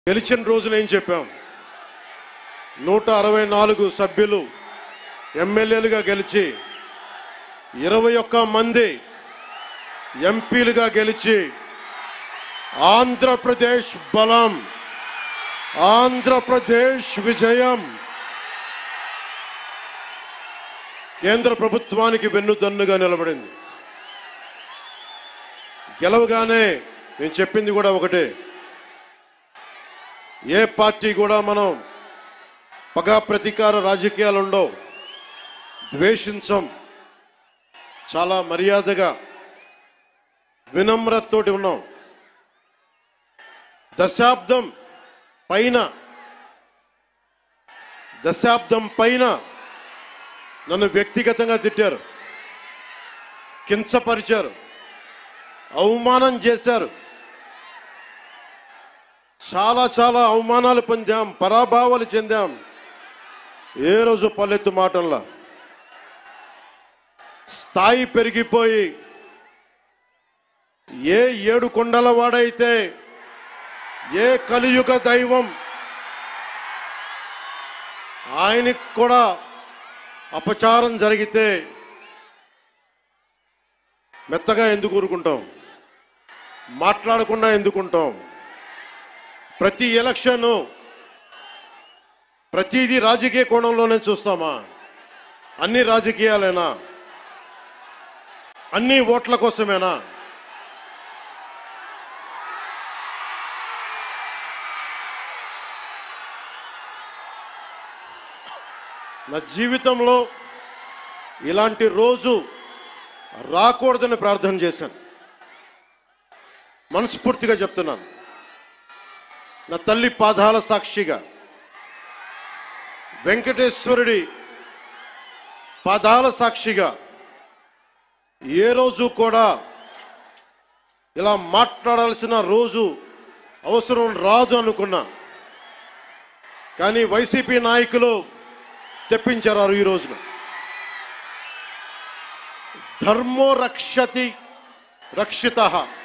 గెలిచిన రోజున ఏం చెప్పాం నూట అరవై నాలుగు సభ్యులు ఎమ్మెల్యేలుగా గెలిచి ఇరవై ఒక్క మంది ఎంపీలుగా గెలిచి ఆంధ్రప్రదేశ్ బలం ఆంధ్రప్రదేశ్ విజయం కేంద్ర ప్రభుత్వానికి వెన్నుదన్నుగా నిలబడింది గెలవగానే నేను చెప్పింది కూడా ఒకటే ఏ పార్టీ కూడా మనం పగా ప్రతీకార రాజకీయాలు ఉండవు ద్వేషించం చాలా మర్యాదగా వినమ్రతతోటి ఉన్నాం దశాబ్దం పైన దశాబ్దం పైన నన్ను వ్యక్తిగతంగా తిట్టారు కించపరిచారు అవమానం చేశారు చాలా చాలా అవమానాలు పొందాం పరాభావాలు చెందాం ఏ రోజు పల్లెత్తు మాటల్లా స్థాయి పెరిగిపోయి ఏ ఏడు కొండల వాడైతే ఏ కలియుగ దైవం ఆయనకి కూడా అపచారం జరిగితే మెత్తగా ఎందుకు ఊరుకుంటాం మాట్లాడకుండా ఎందుకుంటాం ప్రతి ఎలక్షన్ ప్రతిదీ రాజకీయ కోణంలోనే చూస్తామా అన్ని రాజకీయాలేనా అన్ని ఓట్ల కోసమేనా నా జీవితంలో ఇలాంటి రోజు రాకూడదని ప్రార్థన చేశాను మనస్ఫూర్తిగా చెప్తున్నాను నా తల్లి పాదాల సాక్షిగా వెంకటేశ్వరుడి పాదాల సాక్షిగా ఏ రోజు కూడా ఇలా మాట్లాడాల్సిన రోజు అవసరం రాదు అనుకున్నా కానీ వైసీపీ నాయకులు తెప్పించారు ఈ రోజున ధర్మో రక్షతి రక్షిత